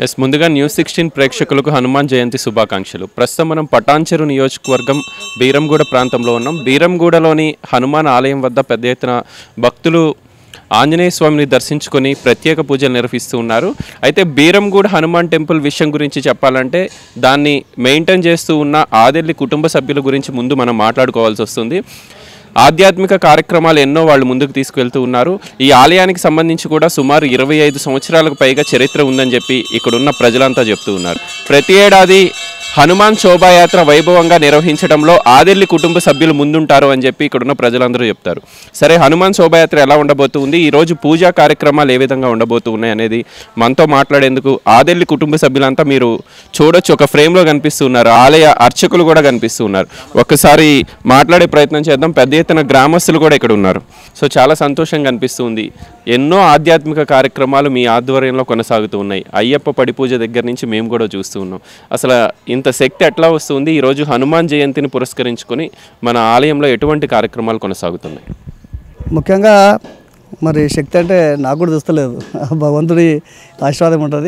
yes ముందుగా news sixteen ప్రేక్షకులకు హనుమాన్ జయంతి శుభాకాంక్షలు ప్రస్తుతం మనం పటాన్చెరు నియోజకవర్గం బీరంగూడ ప్రాంతంలో ఉన్నాం బీరంగూడలోని హనుమాన్ ఆలయం వద్ద పెద్ద ఎత్తున భక్తులు ఆంజనేయ స్వామిని దర్శించుకొని ప్రత్యేక పూజలు నిర్వహిస్తూ ఉన్నారు అయితే బీరంగూడ హనుమాన్ టెంపుల్ విషయం గురించి చెప్పాలంటే దాన్ని మెయింటైన్ చేస్తూ ఉన్న ఆదెల్లి కుటుంబ సభ్యుల గురించి ముందు మనం మాట్లాడుకోవాల్సి వస్తుంది ఆధ్యాత్మిక కార్యక్రమాలు ఎన్నో వాళ్ళు ముందుకు తీసుకువెళ్తూ ఉన్నారు ఈ ఆలయానికి సంబంధించి కూడా సుమారు ఇరవై ఐదు సంవత్సరాలకు పైగా చరిత్ర ఉందని చెప్పి ఇక్కడున్న ప్రజలంతా చెప్తూ ఉన్నారు ప్రతి ఏడాది హనుమాన్ శోభాయాత్ర వైభవంగా నిర్వహించడంలో ఆదెల్లి కుటుంబ సభ్యులు ముందుంటారు అని చెప్పి ఇక్కడున్న ప్రజలందరూ చెప్తారు సరే హనుమాన్ శోభాయాత్ర ఎలా ఉండబోతుంది ఈ రోజు పూజా కార్యక్రమాలు ఏ విధంగా ఉండబోతూ ఉన్నాయి అనేది మనతో మాట్లాడేందుకు ఆదెల్లి కుటుంబ సభ్యులంతా మీరు చూడొచ్చు ఒక ఫ్రేమ్లో కనిపిస్తున్నారు ఆలయ అర్చకులు కూడా కనిపిస్తున్నారు ఒక్కసారి మాట్లాడే ప్రయత్నం చేద్దాం పెద్ద ఎత్తున గ్రామస్తులు కూడా ఇక్కడ ఉన్నారు సో చాలా సంతోషంగా అనిపిస్తుంది ఎన్నో ఆధ్యాత్మిక కార్యక్రమాలు మీ ఆధ్వర్యంలో కొనసాగుతూ ఉన్నాయి అయ్యప్ప పడి పూజ దగ్గర నుంచి మేము కూడా చూస్తూ ఉన్నాం అసలు ఇంత శక్తి ఎట్లా వస్తుంది ఈరోజు హనుమాన్ జయంతిని పురస్కరించుకొని మన ఆలయంలో ఎటువంటి కార్యక్రమాలు కొనసాగుతున్నాయి ముఖ్యంగా మరి శక్తి అంటే నాకు కూడా చూస్తలేదు భగవంతుడి ఆశీర్వాదం ఉంటుంది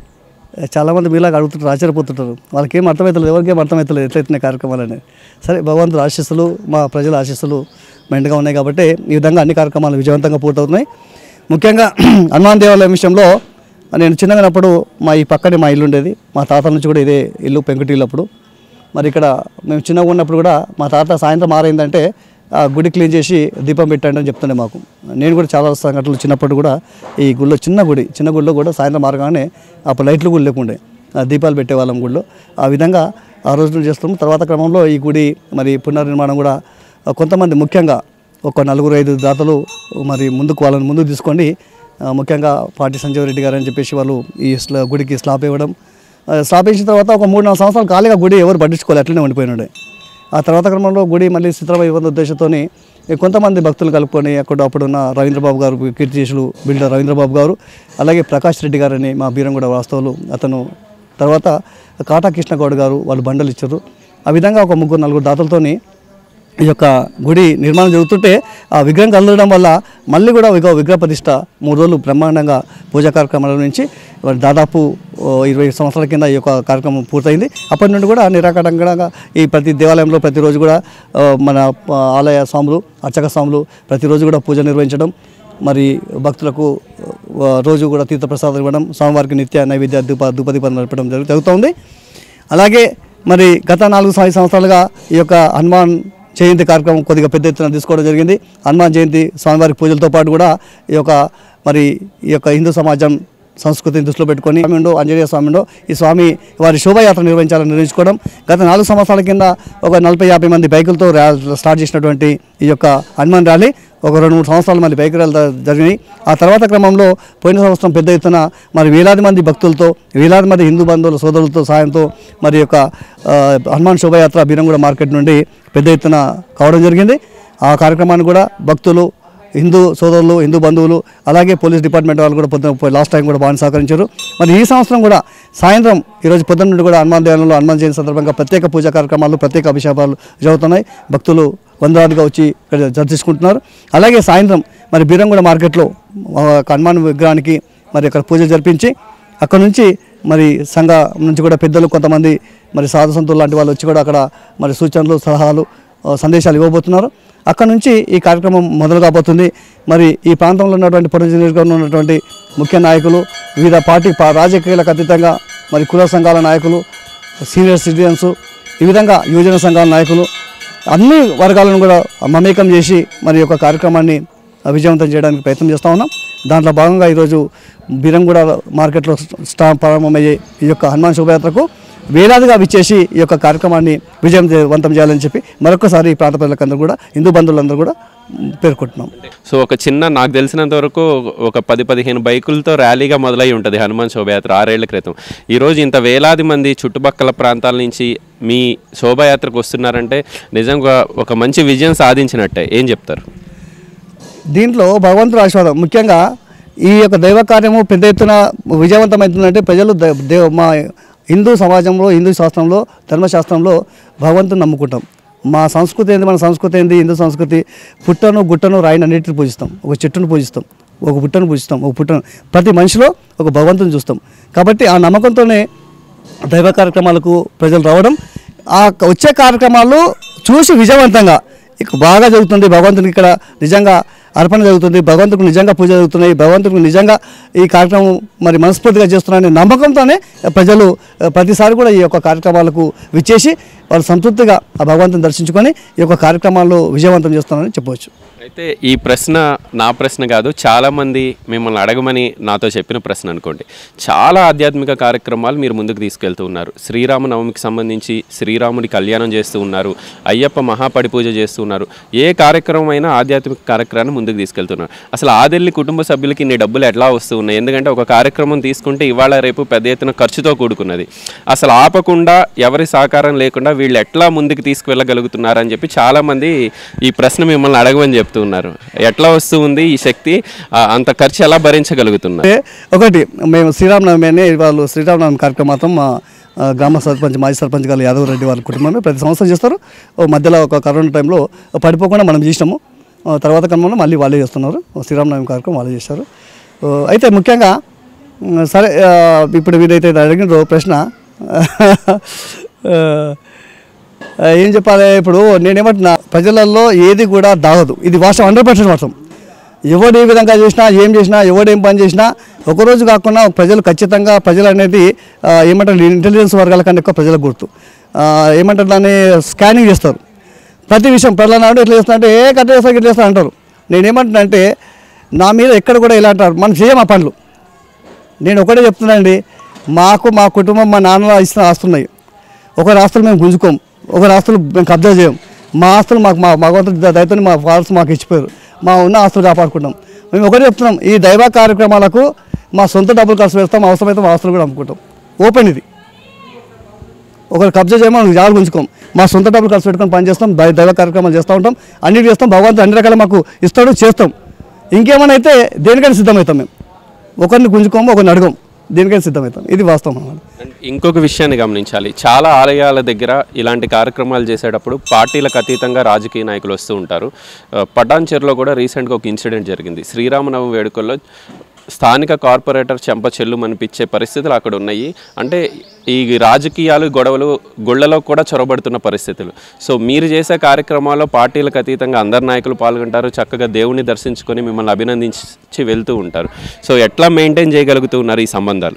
చాలామంది మీలాగా అడుగుతుంటారు ఆశ్చర్యపోతుంటారు వాళ్ళకి ఏం అర్థమవుతలేదు ఎవరికి ఏం అర్థమవుతలేదు ఎట్లయితున్నాయి కార్యక్రమాలని సరే భగవంతుడు ఆశీస్సులు మా ప్రజల ఆశీస్సులు మెండుగా ఉన్నాయి కాబట్టి ఈ విధంగా అన్ని కార్యక్రమాలు విజయవంతంగా పూర్తవుతున్నాయి ముఖ్యంగా హనుమాన్ దేవాలయం విషయంలో నేను చిన్నగా ఉన్నప్పుడు మా ఈ పక్కనే మా ఇల్లు ఉండేది మా తాత నుంచి కూడా ఇదే ఇల్లు పెంకుటిల్లు అప్పుడు మరి ఇక్కడ మేము చిన్నగా ఉన్నప్పుడు కూడా మా తాత సాయంత్రం ఆరైందంటే ఆ గుడి క్లీన్ చేసి దీపం పెట్టండి అని చెప్తుండే మాకు నేను కూడా చాలా సంఘటనలు చిన్నప్పుడు కూడా ఈ గుడిలో చిన్న గుడి చిన్న గుడిలో కూడా సాయంత్రం మారగానే అప్పుడు లైట్లు కూడా లేకుండే ఆ దీపాలు పెట్టేవాళ్ళం గుడిలో ఆ విధంగా ఆ రోజున చేస్తాం తర్వాత క్రమంలో ఈ గుడి మరి పునర్నిర్మాణం కూడా ఆ, కొంతమంది ముఖ్యంగా ఒక నలుగురు ఐదు దాతలు మరి ముందుకు వాళ్ళని ముందుకు తీసుకోండి ఆ, ముఖ్యంగా పాటి సంజీవ్ రెడ్డి గారు అని చెప్పేసి వాళ్ళు ఈ స్లా గుడికి స్లాబ్ ఇవ్వడం ఆ, స్లాబ్ వేసిన తర్వాత ఒక మూడు నాలుగు సంవత్సరాలు ఖాళీగా గుడి ఎవరు పట్టించుకోవాలి అట్లనే ఉండిపోయినాడు ఆ తర్వాత క్రమంలో గుడి మళ్ళీ చిత్రమై ఇవ్వని ఉద్దేశంతో కొంతమంది భక్తులు కలుపుకొని అక్కడ అప్పుడున్న రవీంద్రబాబు గారు కీర్తిశేషులు బిల్డర్ రవీంద్రబాబు గారు అలాగే ప్రకాష్ రెడ్డి గారని మా బీరంగూడ వాస్తవులు అతను తర్వాత కాటా కృష్ణగౌడ్ గారు వాళ్ళు బండలు ఇచ్చారు ఆ విధంగా ఒక ముగ్గురు నలుగురు దాతలతోని ఈ యొక్క గుడి నిర్మాణం జరుగుతుంటే ఆ విగ్రహం కదలడం వల్ల మళ్ళీ కూడా ఒక విగ్రహ ప్రతిష్ట మూడు రోజులు బ్రహ్మాండంగా పూజా కార్యక్రమాల నుంచి మరి దాదాపు ఓ ఇరవై సంవత్సరాల కింద ఈ యొక్క కార్యక్రమం పూర్తయింది అప్పటి నుండి కూడా నిరాకటంగా ఈ ప్రతి దేవాలయంలో ప్రతిరోజు కూడా ఆ, మన ఆ, ఆలయ స్వాములు అర్చక స్వాములు ప్రతిరోజు కూడా పూజ నిర్వహించడం మరి భక్తులకు ఆ, రోజు కూడా తీర్థప్రసాదం ఇవ్వడం స్వామివారికి నిత్య నైవేద్య ధూప ధూపదీపాలు నడపడం జరుగు జరుగుతుంది అలాగే మరి గత నాలుగు ఐదు సంవత్సరాలుగా ఈ యొక్క హనుమాన్ జయంతి కార్యక్రమం కొద్దిగా పెద్ద ఎత్తున తీసుకోవడం జరిగింది హనుమాన్ జయంతి స్వామివారి పూజలతో పాటు కూడా ఈ యొక్క మరి ఈ యొక్క హిందూ సమాజం సంస్కృతిని దృష్టిలో పెట్టుకొని స్వామిండో ఆంజనేయ స్వామిండో ఈ స్వామి వారి శోభయాత్ర నిర్వహించాలని నిర్ణయించుకోవడం గత నాలుగు సంవత్సరాల కింద ఒక నలభై యాభై మంది బైకులతో ర్యా స్టార్ట్ చేసినటువంటి ఈ యొక్క హనుమాన్ ర్యాలీ ఒక రెండు మూడు సంవత్సరాలు మళ్ళీ బైక్ ర్యాలీ ద- జరిగినాయి ఆ తర్వాత క్రమంలో పోయిన సంవత్సరం పెద్ద ఎత్తున మరి వేలాది మంది భక్తులతో వేలాది మంది హిందూ బంధువుల సోదరులతో సాయంతో మరి యొక్క ఆ, హనుమాన్ శోభయాత్ర బీరంగూడ మార్కెట్ నుండి పెద్ద ఎత్తున కావడం జరిగింది ఆ కార్యక్రమాన్ని కూడా భక్తులు హిందూ సోదరులు హిందూ బంధువులు అలాగే పోలీస్ డిపార్ట్మెంట్ వాళ్ళు కూడా పొద్దున లాస్ట్ టైం కూడా బాగా సహకరించారు మరి ఈ సంవత్సరం కూడా సాయంత్రం ఈరోజు పొద్దున్న నుండి కూడా హనుమాన్ దేవాలయంలో హనుమాన్ జయంతి సందర్భంగా ప్రత్యేక పూజా కార్యక్రమాలు ప్రత్యేక అభిషేకాలు జరుగుతున్నాయి భక్తులు వందలాదిగా వచ్చి ఇక్కడ దర్శించుకుంటున్నారు అలాగే సాయంత్రం మరి బీరంగూడ మార్కెట్లో ఆ, ఒక హనుమాన్ విగ్రహానికి మరి అక్కడ పూజ జరిపించి అక్కడ నుంచి మరి సంఘ నుంచి కూడా పెద్దలు కొంతమంది మరి సాధు సంతులు లాంటి వాళ్ళు వచ్చి కూడా అక్కడ మరి సూచనలు సలహాలు ఆ, సందేశాలు ఇవ్వబోతున్నారు అక్కడ నుంచి ఈ కార్యక్రమం మొదలు కాబోతుంది మరి ఈ ప్రాంతంలో ఉన్నటువంటి పొరంజి నియోజకవర్గంలో ఉన్నటువంటి ముఖ్య నాయకులు వివిధ పార్టీ పా- రాజకీయాలకు అతీతంగా మరి కుల సంఘాల నాయకులు సీనియర్ సిటిజన్స్ ఈ విధంగా యువజన సంఘాల నాయకులు అన్ని వర్గాలను కూడా మమేకం చేసి మరి ఈ యొక్క కార్యక్రమాన్ని విజయవంతం చేయడానికి ప్రయత్నం చేస్తూ ఉన్నాం దాంట్లో భాగంగా ఈరోజు బీరంగూడ మార్కెట్లో స్టా ప్రారంభమయ్యే ఈ యొక్క హనుమాన్ శోభయాత్రకు వేలాదిగా విచ్చేసి ఈ యొక్క కార్యక్రమాన్ని విజయవంతం చేయాలని చెప్పి మరొకసారి ఈ ప్రాంత ప్రజలందరూ కూడా హిందూ బంధువులందరూ కూడా మ్, పేర్కొంటున్నాం సో ఒక చిన్న నాకు తెలిసినంత వరకు ఒక పది పదిహేను బైకులతో ర్యాలీగా మొదలై ఉంటుంది హనుమాన్ శోభయాత్ర ఆరేళ్ల క్రితం ఈరోజు ఇంత వేలాది మంది చుట్టుపక్కల ప్రాంతాల నుంచి మీ శోభాయాత్రకు వస్తున్నారంటే నిజంగా ఒక మంచి విజయం సాధించినట్టే ఏం చెప్తారు దీంట్లో భగవంతుడు ఆశీర్వాదం ముఖ్యంగా ఈ యొక్క దైవ కార్యము పెద్ద ఎత్తున విజయవంతమవుతుందంటే ప్రజలు ద- దేవ మా హిందూ సమాజంలో హిందూ శాస్త్రంలో ధర్మశాస్త్రంలో భగవంతుని నమ్ముకుంటాం మా సంస్కృతి ఏంది మన సంస్కృతి ఏంది హిందూ సంస్కృతి పుట్టను గుట్టను రాయిని అన్నిటిని పూజిస్తాం ఒక చెట్టును పూజిస్తాం ఒక పుట్టను పూజిస్తాం ఒక పుట్టను ప్రతి మనిషిలో ఒక భగవంతుని చూస్తాం కాబట్టి ఆ నమ్మకంతోనే దైవ కార్యక్రమాలకు ప్రజలు రావడం ఆ క- వచ్చే కార్యక్రమాలు చూసి విజయవంతంగా ఇక బాగా జరుగుతుంది భగవంతునికి ఇక్కడ నిజంగా అర్పణ జరుగుతుంది భగవంతుడికి నిజంగా పూజ జరుగుతున్నాయి భగవంతుడికి నిజంగా ఈ కార్యక్రమం మరి మనస్ఫూర్తిగా చేస్తున్నారనే నమ్మకంతోనే ప్రజలు ఆ, ప్రతిసారి కూడా ఈ యొక్క కార్యక్రమాలకు విచ్చేసి వాళ్ళు సంతృప్తిగా ఆ భగవంతుని దర్శించుకొని ఈ యొక్క కార్యక్రమాల్లో విజయవంతం చేస్తున్నారని చెప్పవచ్చు అయితే ఈ ప్రశ్న నా ప్రశ్న కాదు చాలామంది మిమ్మల్ని అడగమని నాతో చెప్పిన ప్రశ్న అనుకోండి చాలా ఆధ్యాత్మిక కార్యక్రమాలు మీరు ముందుకు తీసుకెళ్తూ ఉన్నారు శ్రీరామనవమికి సంబంధించి శ్రీరాముడి కళ్యాణం చేస్తూ ఉన్నారు అయ్యప్ప మహాపడి పూజ చేస్తూ ఉన్నారు ఏ కార్యక్రమం అయినా ఆధ్యాత్మిక కార్యక్రమాన్ని ముందుకు తీసుకెళ్తున్నారు అసలు ఆదెల్లి కుటుంబ సభ్యులకి ఇన్ని డబ్బులు ఎట్లా వస్తూ ఉన్నాయి ఎందుకంటే ఒక కార్యక్రమం తీసుకుంటే ఇవాళ రేపు పెద్ద ఎత్తున ఖర్చుతో కూడుకున్నది అసలు ఆపకుండా ఎవరి సహకారం లేకుండా వీళ్ళు ఎట్లా ముందుకు తీసుకువెళ్ళగలుగుతున్నారు అని చెప్పి చాలామంది ఈ ప్రశ్న మిమ్మల్ని అడగమని చెప్తూ ఉన్నారు ఎట్లా వస్తూ ఉంది ఈ శక్తి ఆ, అంత ఖర్చు ఎలా భరించగలుగుతున్నారు అంటే ఒకటి మేము శ్రీరామనవమి అని వాళ్ళు శ్రీరామనవమి కార్యక్రమం మాత్రం మా ఆ, గ్రామ సర్పంచ్ మాజీ సర్పంచ్ గారు యాదవ్ రెడ్డి వాళ్ళ కుటుంబమే ప్రతి సంవత్సరం చేస్తారు ఓ మధ్యలో ఒక కరోనా టైంలో పడిపోకుండా మనం చేసినాము ఆ, తర్వాత క్రమంలో మళ్ళీ వాళ్ళే చేస్తున్నారు ఓ శ్రీరామనవమి కార్యక్రమం వాళ్ళే చేశారు ఓ, అయితే ముఖ్యంగా ఉమ్, సరే ఆ, ఇప్పుడు వీరైతే అడిగిన ప్రశ్న ఆ, ఆ, ఏం చెప్పాలి ఇప్పుడు నేనేమంటున్నా ప్రజలలో ఏది కూడా దాగదు ఇది వాస్తవం హండ్రెడ్ పర్సెంట్ వాస్తవం ఎవడు ఏ విధంగా చేసినా ఏం చేసినా ఎవడు ఏం పని చేసినా ఒకరోజు కాకుండా ప్రజలు ఖచ్చితంగా ప్రజలు అనేది ఆ, ఏమంటారు ఇంటెలిజెన్స్ వర్గాల కన్నా ఎక్కువ ప్రజలకు గుర్తు ఆ, ఏమంటారు దాన్ని స్కానింగ్ చేస్తారు ప్రతి విషయం ప్రజల నాడు ఎట్లా చేస్తా అంటే ఏ కట్ట చేస్తా ఇట్లా చేస్తా అంటారు నేనేమంటున్నా అంటే నా మీద ఎక్కడ కూడా ఇలా అంటారు మనం చేయం ఆ పనులు నేను ఒకటే చెప్తున్నానండి మాకు మా కుటుంబం మా నాన్న ఇస్తున్న ఆస్తున్నాయి ఒకరి ఆస్తులు మేము గుంజుకోం ఒకరి ఆస్తులు మేము కబ్జా చేయం మా ఆస్తులు మాకు మా భగవంతుడి దయతో మా ఫాదర్స్ మాకు ఇచ్చిపోయారు మా ఉన్న ఆస్తులు కాపాడుకుంటాం మేము ఒకటే చెప్తున్నాం ఈ దైవ కార్యక్రమాలకు మా సొంత డబ్బులు ఖర్చు పెడతాం అవసరమైతే మా ఆస్తులు కూడా అమ్ముకుంటాం ఓపెన్ ఇది ఒకరు కబ్జా చేయమో మనకు జాగ్రత్త ఉంచుకోం మా సొంత డబ్బులు ఖర్చు పెట్టుకొని పని చేస్తాం దై- దైవ కార్యక్రమాలు చేస్తూ ఉంటాం అన్నిటి చేస్తాం భగవంతుడు అన్ని రకాల మాకు ఇస్తాడు చేస్తాం ఇంకేమైనా అయితే దేనికైనా సిద్ధమవుతాం మేము ఒకరిని గుంజుకోము ఒకరిని అడగం దేనికైనా సిద్ధమవుతాం ఇది వాస్తవం అన్నమాట అండ్ ఇంకొక విషయాన్ని గమనించాలి చాలా ఆలయాల దగ్గర ఇలాంటి కార్యక్రమాలు చేసేటప్పుడు పార్టీలకు అతీతంగా రాజకీయ నాయకులు వస్తూ ఉంటారు ఆ, పటాన్చెరులో కూడా రీసెంట్గా ఒక ఇన్సిడెంట్ జరిగింది శ్రీరామనవమి వేడుకల్లో స్థానిక కార్పొరేటర్ చెంప చెల్లు అనిపించే పరిస్థితులు అక్కడ ఉన్నాయి అంటే ఈ రాజకీయాలు గొడవలు గుళ్ళలో కూడా చొరబడుతున్న పరిస్థితులు సో మీరు చేసే కార్యక్రమాల్లో పార్టీలకు అతీతంగా అందరు నాయకులు పాల్గొంటారు చక్కగా దేవుణ్ణి దర్శించుకొని మిమ్మల్ని అభినందించి వెళ్తూ ఉంటారు సో ఎట్లా మెయింటైన్ చేయగలుగుతూ ఉన్నారు ఈ సంబంధాలు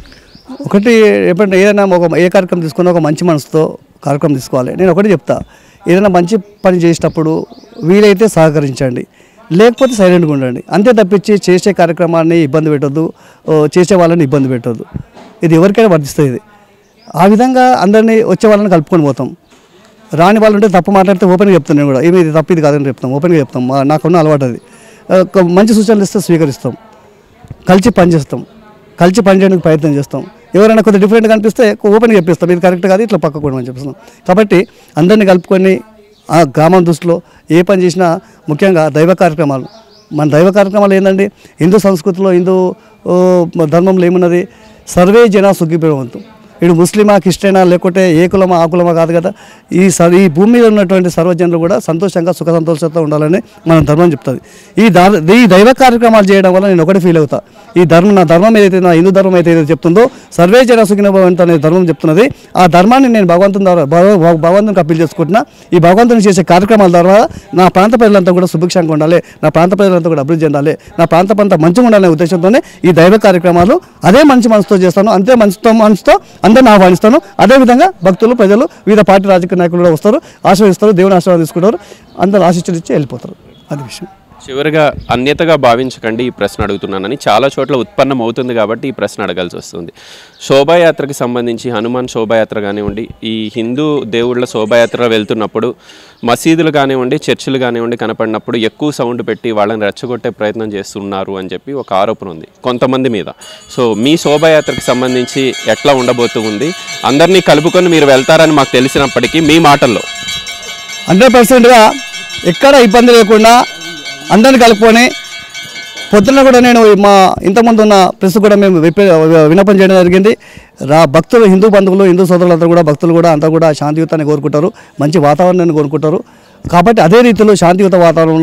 ఒకటి ఎప్పుడంటే ఏదైనా ఒక ఏ కార్యక్రమం తీసుకున్నా ఒక మంచి మనసుతో కార్యక్రమం తీసుకోవాలి నేను ఒకటి చెప్తా ఏదైనా మంచి పని చేసేటప్పుడు వీలైతే సహకరించండి లేకపోతే సైలెంట్గా ఉండండి అంతే తప్పించి చేసే కార్యక్రమాన్ని ఇబ్బంది పెట్టొద్దు ఓ, చేసే వాళ్ళని ఇబ్బంది పెట్టొద్దు ఇది ఎవరికైనా వర్తిస్తుంది ఇది ఆ విధంగా అందరినీ వచ్చే వాళ్ళని కలుపుకొని పోతాం రాని వాళ్ళు ఉంటే తప్పు మాట్లాడితే ఓపెన్గా చెప్తాను నేను కూడా ఏమి ఇది తప్పు ఇది కాదని చెప్తాం ఓపెన్గా చెప్తాం మా- నాకున్న అలవాటు అది ఆ, ఒక మంచి సూచనలు ఇస్తే స్వీకరిస్తాం కలిసి పని చేస్తాం కలిసి పని చేయడానికి ప్రయత్నం చేస్తాం ఎవరైనా కొద్దిగా డిఫరెంట్ కనిపిస్తే ఓపెన్గా చెప్పిస్తాం ఇది కరెక్ట్ కాదు ఇట్లా పక్క కూడా అని చెప్పిస్తాం కాబట్టి అందరినీ కలుపుకొని ఆ గ్రామం దృష్టిలో ఏ పని చేసినా ముఖ్యంగా దైవ కార్యక్రమాలు మన దైవ కార్యక్రమాలు ఏంటండి హిందూ సంస్కృతిలో హిందూ ఓ, ధర్మంలో ఏమున్నది సర్వే జన సుఖిభవంతు ఇటు ముస్లిమా క్రిస్టియనా లేకుంటే ఏ కులమా ఆ కులమా కాదు కదా ఈ స ఈ భూమి మీద ఉన్నటువంటి సర్వజనులు కూడా సంతోషంగా సుఖ సంతోషంతో ఉండాలని మన ధర్మం చెప్తుంది ఈ దార్ ఈ దైవ కార్యక్రమాలు చేయడం వల్ల నేను ఒకటి ఫీల్ అవుతా ఈ ధర్మం నా ధర్మం ఏదైతే నా హిందూ ధర్మం అయితే ఏదైతే చెప్తుందో సర్వే జన సుఖిన భవంతు అనే ధర్మం చెప్తున్నది ఆ ధర్మాన్ని నేను భగవంతుని ద్వారా భగ- భగ- భగవంతునికి అప్పీల్ చేసుకుంటున్నా ఈ భగవంతుని చేసే కార్యక్రమాల ద్వారా నా ప్రాంత ప్రజలంతా కూడా సుభిక్షంగా ఉండాలి నా ప్రాంత ప్రజలంతా కూడా అభివృద్ధి చెందాలి నా ప్రాంతం అంతా మంచిగా ఉండాలనే ఉద్దేశంతోనే ఈ దైవ కార్యక్రమాలు అదే మంచి మనసుతో చేస్తాను అంతే మంచితో మనసుతో అందరిని ఆహ్వానిస్తాను అదేవిధంగా భక్తులు ప్రజలు వివిధ పార్టీ రాజకీయ నాయకులు కూడా వస్తారు ఆశీర్వదిస్తారు దేవుని ఆశీర్వాదం తీసుకుంటారు అందరూ ఆశించులు ఇచ్చి వెళ్ళిపోతారు అది విషయం చివరిగా అన్యతగా భావించకండి ఈ ప్రశ్న అడుగుతున్నానని చాలా చోట్ల ఉత్పన్నం అవుతుంది కాబట్టి ఈ ప్రశ్న అడగాల్సి వస్తుంది శోభాయాత్రకి సంబంధించి హనుమాన్ శోభాయాత్ర కానివ్వండి ఈ హిందూ దేవుళ్ళ శోభాయాత్ర వెళ్తున్నప్పుడు మసీదులు కానివ్వండి చర్చిలు కానివ్వండి కనపడినప్పుడు ఎక్కువ సౌండ్ పెట్టి వాళ్ళని రెచ్చగొట్టే ప్రయత్నం చేస్తున్నారు అని చెప్పి ఒక ఆరోపణ ఉంది కొంతమంది మీద సో మీ శోభాయాత్రకి సంబంధించి ఎట్లా ఉండబోతూ ఉంది అందరినీ కలుపుకొని మీరు వెళ్తారని మాకు తెలిసినప్పటికీ మీ మాటల్లో హండ్రెడ్ పర్సెంట్గా ఎక్కడ ఇబ్బంది లేకుండా అందరిని కలుపుకొని పొద్దున్న కూడా నేను మా ఇంతకుముందు ఉన్న ప్రెస్ కూడా మేము విప్ప- విన్నపం చేయడం జరిగింది రా భక్తులు హిందూ బంధువులు హిందూ సోదరులందరూ కూడా భక్తులు కూడా అంతా కూడా శాంతియుతాన్ని కోరుకుంటారు మంచి వాతావరణాన్ని కోరుకుంటారు కాబట్టి అదే రీతిలో శాంతియుత వాతావరణంలో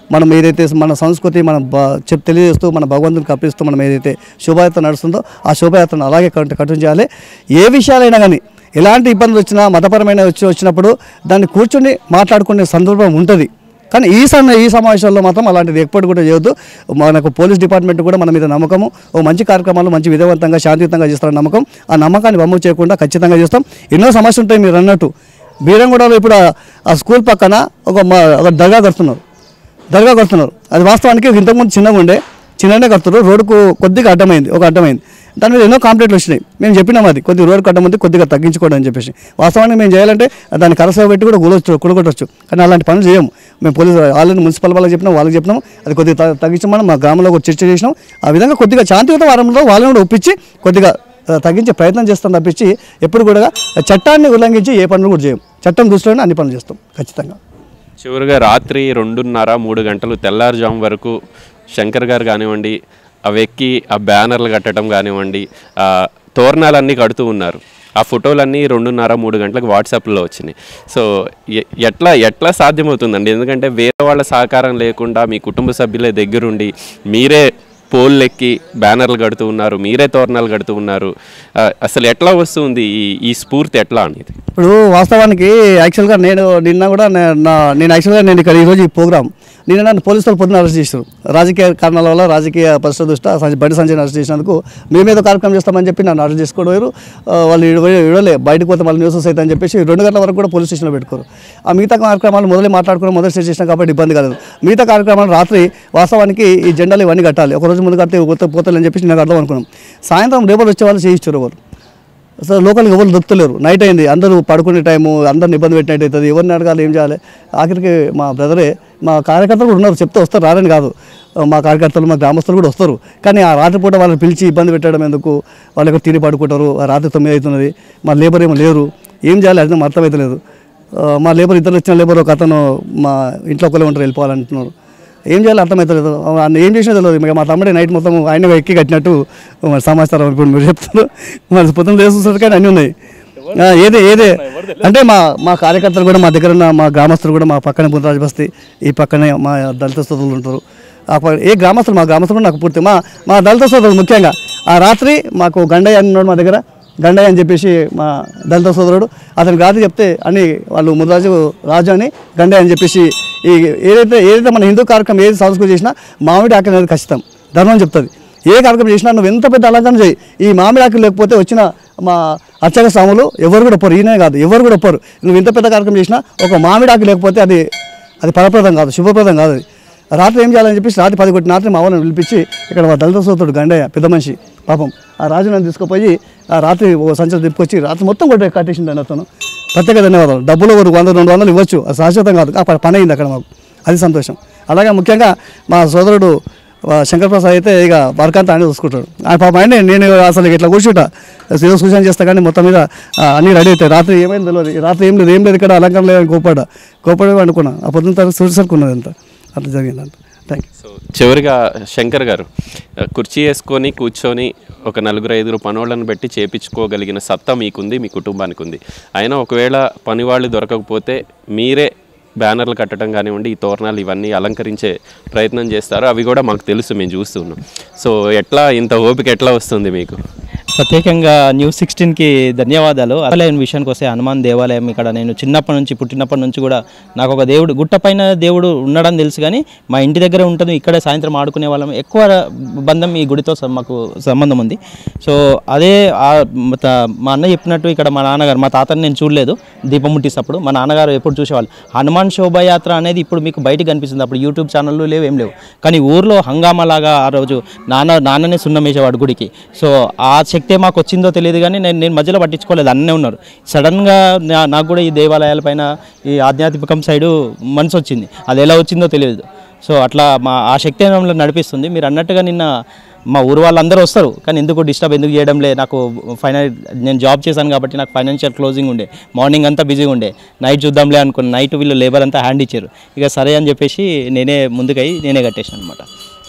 మనం ఏదైతే మన సంస్కృతి మనం బ చెప్ తెలియజేస్తూ మన భగవంతుని కప్పిస్తూ మనం ఏదైతే శోభాయాత్ర నడుస్తుందో ఆ శోభాయాత్రను అలాగే కంటి కట్టు చేయాలి ఏ విషయాలైనా కానీ ఎలాంటి ఇబ్బందులు వచ్చినా మతపరమైన వచ్చి వచ్చినప్పుడు దాన్ని కూర్చొని మాట్లాడుకునే సందర్భం ఉంటుంది కానీ ఈ సమ ఈ సమావేశాల్లో మాత్రం అలాంటిది ఎప్పటి కూడా చేయొద్దు మనకు పోలీస్ డిపార్ట్మెంట్ కూడా మన మీద నమ్మకము ఓ మంచి కార్యక్రమాలు మంచి విధవంతంగా శాంతియుతంగా చేస్తారని నమ్మకం ఆ నమ్మకాన్ని బొమ్మ చేయకుండా ఖచ్చితంగా చేస్తాం ఎన్నో సమస్యలు ఉంటాయి మీరు అన్నట్టు బీరంగూడలో ఇప్పుడు ఆ- ఆ స్కూల్ పక్కన ఒక మ- ఒక దర్గా కడుతున్నారు దర్గా కడుతున్నారు అది వాస్తవానికి ఇంతకుముందు చిన్నగా ఉండే చిన్ననే కడుతున్నారు రోడ్డుకు కొద్దిగా అడ్డమైంది ఒక అడ్డమైంది దాని మీద ఎన్నో కాంప్లైంట్లు వచ్చినాయి మేము చెప్పినాం అది కొద్దిగా రోడ్డు కట్టమంది కొద్దిగా తగ్గించుకోండి అని చెప్పేసి వాస్తవానికి మేము చేయాలంటే దాన్ని కరసవ పెట్టి కూడా కూలొచ్చు కూడగొట్టచ్చు కానీ అలాంటి పనులు చేయము మేము పోలీసు ఆల్రెడీ మున్సిపల్ వాళ్ళకి చెప్పినాం వాళ్ళకి చెప్పినాం అది కొద్దిగా త- తగ్గించమని మా గ్రామంలో ఒక చర్చ చేసినాం ఆ విధంగా కొద్దిగా శాంతియుత వారంలో వాళ్ళని కూడా ఒప్పించి కొద్దిగా ఆ, తగ్గించే ప్రయత్నం చేస్తాం తప్పించి ఎప్పుడు కూడా చట్టాన్ని ఉల్లంఘించి ఏ పనులు కూడా చేయం చట్టం దృష్టిలోనే అన్ని పనులు చేస్తాం ఖచ్చితంగా చివరిగా రాత్రి రెండున్నర మూడు గంటలు తెల్లారుజాము వరకు శంకర్ గారు కానివ్వండి అవి ఎక్కి ఆ బ్యానర్లు కట్టడం కానివ్వండి ఆ తోరణాలన్నీ కడుతూ ఉన్నారు ఆ ఫోటోలన్నీ రెండున్నర మూడు గంటలకు వాట్సాప్లో వచ్చినాయి సో ఎ- ఎట్లా ఎట్లా సాధ్యమవుతుందండి ఎందుకంటే వేరే వాళ్ళ సహకారం లేకుండా మీ కుటుంబ సభ్యులే దగ్గరుండి మీరే పోల్ ఎక్కి బ్యానర్లు కడుతూ ఉన్నారు మీరే తోరణాలు కడుతూ ఉన్నారు ఆ, అసలు ఎట్లా వస్తుంది ఈ ఈ స్ఫూర్తి ఎట్లా అనేది ఇప్పుడు వాస్తవానికి యాక్చువల్గా నేను నిన్న కూడా నే- నా నేను యాక్చువల్గా నేను ఇక్కడ ఈరోజు ఈ ప్రోగ్రామ్ నిన్న నన్ను పోలీసు వాళ్ళు పొద్దున అరెస్ట్ చేశారు రాజకీయ కారణాల వల్ల రాజకీయ పరిస్థితి దృష్ట్యా సంజయ్- బండి సంజయ్ అరెస్ట్ చేసినందుకు మేమేదో కార్యక్రమం చేస్తామని చెప్పి నన్ను అరెస్ట్ చేసుకోవడం వేరు ఆ, వాళ్ళు ఇడవ- ఇడవలే బయటకు పోతే మళ్ళీ న్యూసెస్ అవుతాయి అని చెప్పేసి రెండు గంటల వరకు కూడా పోలీస్ స్టేషన్లో పెట్టుకోరు ఆ మిగతా కార్యక్రమాలు మొదలై మాట్లాడుకుని మొదలు స్టేట్ చేసినా కాబట్టి ఇబ్బంది కాలేదు మిగతా కార్యక్రమాలు రాత్రి వాస్తవానికి ఈ జెండాలు ఇవన్నీ కట్టాలి ఒక రోజు ముందు కడితే పోతే పోతాలని చెప్పేసి నేను అర్థం అనుకున్నాం సాయంత్రం రేపటి వచ్చే వాళ్ళు చేయించారు వాళ్ళు అసలు లోకల్కి ఎవరు దొరుకుతలేరు నైట్ అయింది అందరూ పడుకునే టైము అందరిని ఇబ్బంది పెట్టినట్టు అవుతుంది ఎవరిని అడగాలి ఏం చేయాలి ఆఖరికి మా బ్రదరే మా కార్యకర్తలు కూడా ఉన్నారు చెప్తే వస్తారు రారని కాదు మా కార్యకర్తలు మా గ్రామస్తులు కూడా వస్తారు కానీ ఆ రాత్రిపూట వాళ్ళని పిలిచి ఇబ్బంది పెట్టడం ఎందుకు వాళ్ళు ఎక్కడ తిని పడుకుంటారు ఆ రాత్రి తొమ్మిది అవుతున్నది మా లేబర్ ఏమో లేరు ఏం చేయాలి అది అర్థమవుతలేదు ఆ, మా లేబర్ ఇద్దరు వచ్చిన లేబర్ ఒక అతను మా ఇంట్లో ఒకరే ఉంటారు వెళ్ళిపోవాలంటున్నారు ఏం చేయాలి అర్థమవుతలేదు ఆయన ఏం చేసినా తెలియదు ఇక మా తమ్ముడే నైట్ మొత్తం ఆయన ఎక్కి కట్టినట్టు మరి సమాచారం ఇప్పుడు మీరు చెప్తారు మరి పొద్దున్న లేస్తుంది కానీ అన్నీ ఉన్నాయి ఆ, ఏదే ఏదే అంటే మా మా కార్యకర్తలు కూడా మా దగ్గర ఉన్న మా గ్రామస్తులు కూడా మా పక్కనే బుద్ధరాజు బస్తీ ఈ పక్కనే మా దళిత సోదరులు ఉంటారు ఆ ప- ఏ గ్రామస్తులు మా గ్రామస్తులు కూడా నాకు పూర్తి మా మా దళిత సోదరులు ముఖ్యంగా ఆ రాత్రి మాకు గండయ్య అని ఉన్నాడు మా దగ్గర గండయ్య అని చెప్పేసి మా దళిత సోదరుడు అతని రాత్రి చెప్తే అని వాళ్ళు ముదిరాజు రాజు అని గండయ్య అని చెప్పేసి ఈ ఏదైతే ఏదైతే మన హిందూ కార్యక్రమం ఏది సంస్కృతి చేసినా మామిడి ఆకు అనేది ఖచ్చితం ధర్మం చెప్తుంది ఏ కార్యక్రమం చేసినా నువ్వు ఎంత పెద్ద అలంకరణ చేయి ఈ మామిడి ఆకులు లేకపోతే వచ్చిన మా అర్చక స్వాములు ఎవరు కూడా ఒప్పరు ఈయనే కాదు ఎవరు కూడా ఒప్పరు నువ్వు ఇంత పెద్ద కార్యక్రమం చేసినా ఒక మామిడి ఆకు లేకపోతే అది అది ఫలప్రదం కాదు శుభప్రదం కాదు అది రాత్రి ఏం చేయాలని చెప్పేసి రాత్రి పది కొట్టి రాత్రి మా వాళ్ళని పిలిపించి ఇక్కడ మా దళిత సోదరుడు గండయ్య పెద్ద మనిషి పాపం ఆ రాజు నన్ను తీసుకుపోయి ఆ రాత్రి ఓ సంచలు తిప్పుకొచ్చి రాత్రి మొత్తం కొట్టి కట్టేసిండు అతను ప్రత్యేక ధన్యవాదాలు డబ్బులు ఒక వంద రెండు వందలు ఇవ్వచ్చు అది శాశ్వతం కాదు ఆ ప- పని అయింది అక్కడ మాకు అది సంతోషం అలాగే ముఖ్యంగా మా సోదరుడు ఆ, శంకర్ ప్రసాద్ అయితే ఇక వర్క్ అంతా ఆయన చూసుకుంటాడు ఆ పాప ఆయన నేను అసలు ఇట్లా కూర్చుంటా ఏదో సూచన చేస్తా కానీ మొత్తం మీద ఆ, అన్నీ రెడీ అవుతాయి రాత్రి ఏమైంది తెలియదు ఈ రాత్రి ఏం లేదు ఏం లేదు ఇక్కడ అలంకరణ లేదని కోపాడ కోపాడే అనుకున్నా ఆ పొద్దున్న తర్వాత సూర్యసరుకున్నది అంతా అట్లా జరిగిందంట థ్యాంక్ యూ సో చివరిగా శంకర్ గారు ఆ, కుర్చీ వేసుకొని కూర్చొని ఒక నలుగురు ఐదుగురు పనోళ్ళని పెట్టి చేపించుకోగలిగిన సత్తా మీకుంది మీ కుటుంబానికి ఉంది అయినా ఒకవేళ పనివాళ్ళు దొరకకపోతే మీరే బ్యానర్లు కట్టడం కానివ్వండి ఈ తోరణాలు ఇవన్నీ అలంకరించే ప్రయత్నం చేస్తారు అవి కూడా మాకు తెలుసు మేము చూస్తున్నాం సో ఎట్లా ఇంత ఓపిక ఎట్లా వస్తుంది మీకు ప్రత్యేకంగా న్యూస్ సిక్స్టీన్కి ధన్యవాదాలు దేవాలయం విషయానికి వస్తే హనుమాన్ దేవాలయం ఇక్కడ నేను చిన్నప్పటి నుంచి పుట్టినప్పటి నుంచి కూడా నాకు ఒక దేవుడు గుట్టపైన దేవుడు ఉండడం తెలుసు కానీ మా ఇంటి దగ్గర ఉంటుంది ఇక్కడే సాయంత్రం ఆడుకునే వాళ్ళం ఎక్కువ బంధం ఈ గుడితో సం- మాకు సంబంధం ఉంది సో అదే ఆ త- మా అన్న చెప్పినట్టు ఇక్కడ మా నాన్నగారు మా తాతని నేను చూడలేదు దీపం ముట్టిస్తప్పుడు మా నాన్నగారు ఎప్పుడు చూసేవాళ్ళు హనుమాన్ శోభాయాత్ర అనేది ఇప్పుడు మీకు బయటికి కనిపిస్తుంది అప్పుడు యూట్యూబ్ ఛానళ్ళు లేవు ఏం లేవు కానీ ఊర్లో హంగామాలాగా ఆ రోజు నాన్న నాన్ననే సున్నం వేసేవాడు గుడికి సో ఆ శక్తే మాకు వచ్చిందో తెలియదు కానీ నేను నేను మధ్యలో పట్టించుకోలేదు అన్నే ఉన్నారు సడన్గా నా- నాకు కూడా ఈ దేవాలయాలపైన ఈ ఆధ్యాత్మికం సైడు మనసు వచ్చింది అది ఎలా వచ్చిందో తెలియదు సో అట్లా మా ఆ శక్తి మమ్మల్ని నడిపిస్తుంది మీరు అన్నట్టుగా నిన్న మా ఊరు వాళ్ళందరూ వస్తారు కానీ ఎందుకు డిస్టర్బ్ ఎందుకు చేయడంలే నాకు ఫైనల్ నేను జాబ్ చేశాను కాబట్టి నాకు ఫైనాన్షియల్ క్లోజింగ్ ఉండే మార్నింగ్ అంతా బిజీగా ఉండే నైట్ చూద్దాంలే అనుకున్న నైట్ వీళ్ళు లేబర్ అంతా హ్యాండ్ ఇచ్చారు ఇక సరే అని చెప్పేసి నేనే ముందుకై నేనే కట్టేసాను అనమాట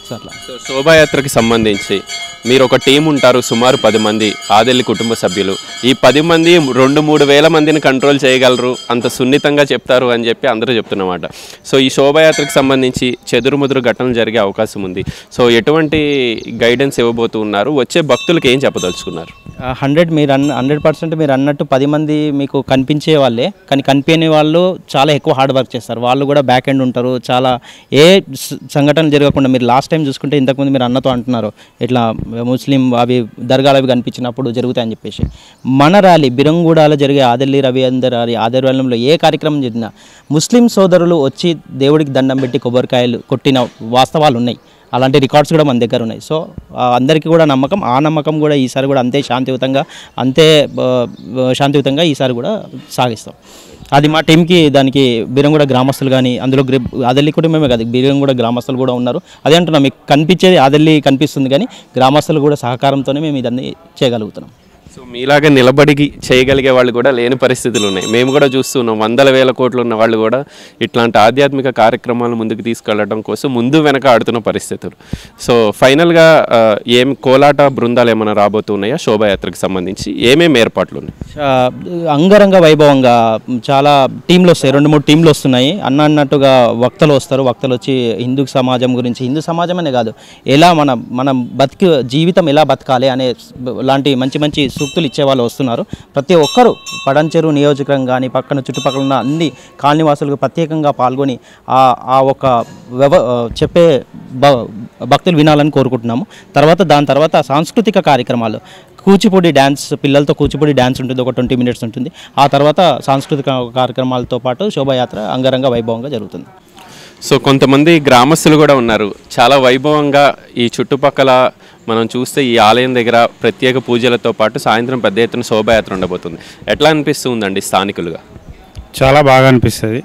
సో అట్లా సో శోభాయాత్రకి సంబంధించి మీరు ఒక టీం ఉంటారు సుమారు పది మంది ఆదెల్లి కుటుంబ సభ్యులు ఈ పది మంది రెండు మూడు వేల మందిని కంట్రోల్ చేయగలరు అంత సున్నితంగా చెప్తారు అని చెప్పి అందరూ చెప్తున్నమాట సో ఈ శోభాయాత్రకి సంబంధించి చెదురుముదురు ఘటనలు జరిగే అవకాశం ఉంది సో ఎటువంటి గైడెన్స్ ఇవ్వబోతూ ఉన్నారు వచ్చే భక్తులకు ఏం చెప్పదలుచుకున్నారు హండ్రెడ్ మీరు అన్న హండ్రెడ్ పర్సెంట్ మీరు అన్నట్టు పది మంది మీకు కనిపించే వాళ్ళే కానీ కనిపించని వాళ్ళు చాలా ఎక్కువ హార్డ్ వర్క్ చేస్తారు వాళ్ళు కూడా బ్యాక్ ఎండ్ ఉంటారు చాలా ఏ స- సంఘటన జరగకుండా మీరు లాస్ట్ టైం చూసుకుంటే ఇంతకుముందు మీరు అన్నతో అంటున్నారు ఇట్లా ముస్లిం అవి దర్గాలు అవి కనిపించినప్పుడు జరుగుతాయని చెప్పేసి మన ర్యాలీ బిరంగూడాలో జరిగే ఆదల్లి రవి అందర్ ర్యాలీ ఆదివారంలో ఏ కార్యక్రమం జరిగినా ముస్లిం సోదరులు వచ్చి దేవుడికి దండం పెట్టి కొబ్బరికాయలు కొట్టిన వాస్తవాలు ఉన్నాయి అలాంటి రికార్డ్స్ కూడా మన దగ్గర ఉన్నాయి సో ఆ, అందరికీ కూడా నమ్మకం ఆ నమ్మకం కూడా ఈసారి కూడా అంతే శాంతియుతంగా అంతే ఆ, శాంతియుతంగా ఈసారి కూడా సాగిస్తాం అది మా టీంకి దానికి బీరంగూడ గ్రామస్తులు కానీ అందులో గ్రి అదల్లి కుటుంబమే కాదు బీరంగూడ గ్రామస్తులు కూడా ఉన్నారు అదే అంటున్నాం మీకు కనిపించేది అదల్లి కనిపిస్తుంది కానీ గ్రామస్తులు కూడా సహకారంతోనే మేము ఇదన్నీ చేయగలుగుతున్నాం సో మీలాగా నిలబడి చేయగలిగే వాళ్ళు కూడా లేని పరిస్థితులు ఉన్నాయి మేము కూడా చూస్తున్నాం వందల వేల కోట్లు ఉన్న వాళ్ళు కూడా ఇట్లాంటి ఆధ్యాత్మిక కార్యక్రమాలు ముందుకు తీసుకెళ్లడం కోసం ముందు వెనక ఆడుతున్న పరిస్థితులు సో ఫైనల్గా ఆ, ఏం కోలాట బృందాలు ఏమైనా రాబోతున్నాయా శోభాయాత్రకు సంబంధించి ఏమేమి ఏర్పాట్లు ఉన్నాయి ఆ, అంగరంగ వైభవంగా చాలా టీంలు వస్తాయి రెండు మూడు టీంలు వస్తున్నాయి అన్న అన్నట్టుగా వక్తలు వస్తారు వక్తలు వచ్చి హిందూ సమాజం గురించి హిందూ సమాజం అనే కాదు ఎలా మన మనం బతికి జీవితం ఎలా బతకాలి అనే లాంటి మంచి మంచి సూక్తులు ఇచ్చే వాళ్ళు వస్తున్నారు ప్రతి ఒక్కరూ పడంచెరు నియోజకవర్గం కానీ పక్కన చుట్టుపక్కల ఉన్న అన్ని కాలనీవాసులకు ప్రత్యేకంగా పాల్గొని ఆ ఆ ఒక వ్యవ చెప్పే భ భక్తులు వినాలని కోరుకుంటున్నాము తర్వాత దాని తర్వాత సాంస్కృతిక కార్యక్రమాలు కూచిపూడి డ్యాన్స్ పిల్లలతో కూచిపూడి డ్యాన్స్ ఉంటుంది ఒక ట్వంటీ మినిట్స్ ఉంటుంది ఆ తర్వాత సాంస్కృతిక కార్యక్రమాలతో పాటు శోభాయాత్ర అంగరంగ వైభవంగా జరుగుతుంది సో కొంతమంది గ్రామస్తులు కూడా ఉన్నారు చాలా వైభవంగా ఈ చుట్టుపక్కల మనం చూస్తే ఈ ఆలయం దగ్గర ప్రత్యేక పూజలతో పాటు సాయంత్రం పెద్ద ఎత్తున శోభాయాత్ర ఉండబోతుంది ఎట్లా అనిపిస్తుందండి స్థానికులుగా చాలా బాగా అనిపిస్తుంది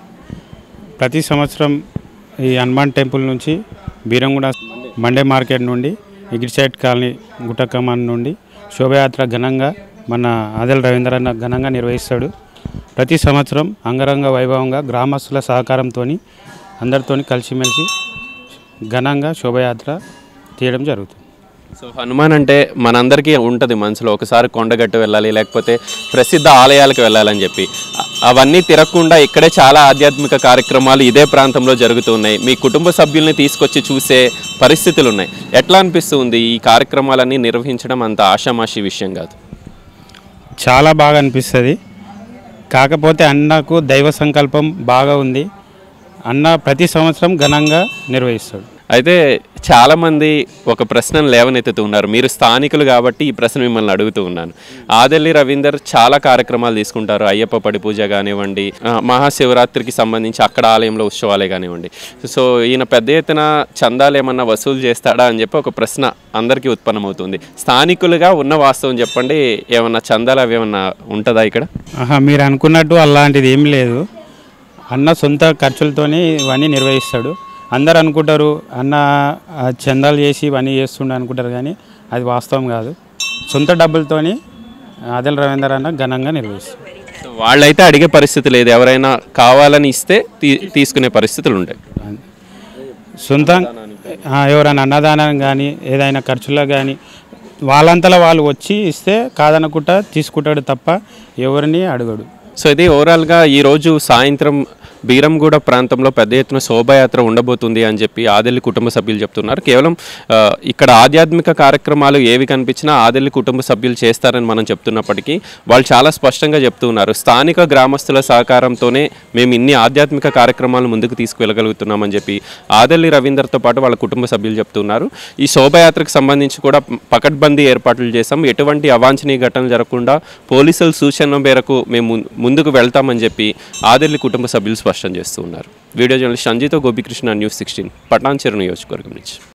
ప్రతి సంవత్సరం ఈ హనుమాన్ టెంపుల్ నుంచి బీరంగూడ మండే మార్కెట్ నుండి ఇగిరిసైడ్ కాలనీ గుట్టకమాన్ నుండి శోభయాత్ర ఘనంగా మన ఆదల్ రవీంద్రన్న ఘనంగా నిర్వహిస్తాడు ప్రతి సంవత్సరం అంగరంగ వైభవంగా గ్రామస్తుల సహకారంతో అందరితోని కలిసిమెలిసి ఘనంగా శోభయాత్ర తీయడం జరుగుతుంది సో హనుమాన్ అంటే మనందరికీ ఉంటుంది మనసులో ఒకసారి కొండగట్టు వెళ్ళాలి లేకపోతే ప్రసిద్ధ ఆలయాలకు వెళ్ళాలని చెప్పి అ- అవన్నీ తిరగకుండా ఇక్కడే చాలా ఆధ్యాత్మిక కార్యక్రమాలు ఇదే ప్రాంతంలో జరుగుతున్నాయి మీ కుటుంబ సభ్యుల్ని తీసుకొచ్చి చూసే పరిస్థితులు ఉన్నాయి ఎట్లా అనిపిస్తుంది ఈ కార్యక్రమాలన్నీ నిర్వహించడం అంత ఆషామాషి విషయం కాదు చాలా బాగా అనిపిస్తుంది కాకపోతే అన్నకు దైవ సంకల్పం బాగా ఉంది అన్న ప్రతి సంవత్సరం ఘనంగా నిర్వహిస్తాడు అయితే చాలామంది ఒక ప్రశ్నను లేవనెత్తుతూ ఉన్నారు మీరు స్థానికులు కాబట్టి ఈ ప్రశ్న మిమ్మల్ని అడుగుతూ ఉన్నాను ఆదల్లి రవీందర్ చాలా కార్యక్రమాలు తీసుకుంటారు అయ్యప్ప పడి పూజ కానివ్వండి ఆ, మహాశివరాత్రికి సంబంధించి అక్కడ ఆలయంలో ఉత్సవాలే కానివ్వండి సో ఈయన పెద్ద ఎత్తున చందాలు ఏమన్నా వసూలు చేస్తాడా అని చెప్పి ఒక ప్రశ్న అందరికీ ఉత్పన్నమవుతుంది స్థానికులుగా ఉన్న వాస్తవం చెప్పండి ఏమన్నా చందాలు అవి ఏమన్నా ఉంటుందా ఇక్కడ ఆహా మీరు అనుకున్నట్టు అలాంటిది ఏం లేదు అన్న సొంత ఖర్చులతోనే ఇవన్నీ నిర్వహిస్తాడు అందరు అనుకుంటారు అన్న ఆ, చందాలు చేసి ఇవన్నీ చేస్తుండే అనుకుంటారు కానీ అది వాస్తవం కాదు సొంత డబ్బులతోని ఆదల్ రవీందర్ అన్న ఘనంగా నిర్వహిస్తాడు సో వాళ్ళైతే అడిగే పరిస్థితి లేదు ఎవరైనా కావాలని ఇస్తే తీ- తీసుకునే పరిస్థితులు ఉంటాయి సొంత ఆ, ఎవరైనా అన్నదానం కానీ ఏదైనా ఖర్చులకు కానీ వాళ్ళంతలో వాళ్ళు వచ్చి ఇస్తే కాదనుకుంటా తీసుకుంటాడు తప్ప ఎవరిని అడగడు సో ఇది ఓవరాల్గా ఈరోజు సాయంత్రం బీరంగూడ ప్రాంతంలో పెద్ద ఎత్తున శోభాయాత్ర ఉండబోతుంది అని చెప్పి ఆదెల్లి కుటుంబ సభ్యులు చెప్తున్నారు కేవలం ఆ, ఇక్కడ ఆధ్యాత్మిక కార్యక్రమాలు ఏవి కనిపించినా ఆదెల్లి కుటుంబ సభ్యులు చేస్తారని మనం చెప్తున్నప్పటికీ వాళ్ళు చాలా స్పష్టంగా చెప్తున్నారు స్థానిక గ్రామస్తుల సహకారంతోనే మేము ఇన్ని ఆధ్యాత్మిక కార్యక్రమాలు ముందుకు తీసుకువెళ్ళగలుగుతున్నామని చెప్పి ఆదెల్లి రవీందర్తో పాటు వాళ్ళ కుటుంబ సభ్యులు చెప్తున్నారు ఈ శోభయాత్రకు సంబంధించి కూడా పకడ్బందీ ఏర్పాట్లు చేశాం ఎటువంటి అవాంఛనీయ ఘటనలు జరగకుండా పోలీసుల సూచన మేరకు మేము ముం- ముందుకు వెళ్తామని చెప్పి ఆదెల్లి కుటుంబ సభ్యులు స్పష్టం చేస్తూ ఉన్నారు వీడియో జర్నలిస్ట్ సంజీతో గోపికృష్ణ న్యూస్ సిక్స్టీన్ పటాన్చెరు నియోజకవర్గం నుంచి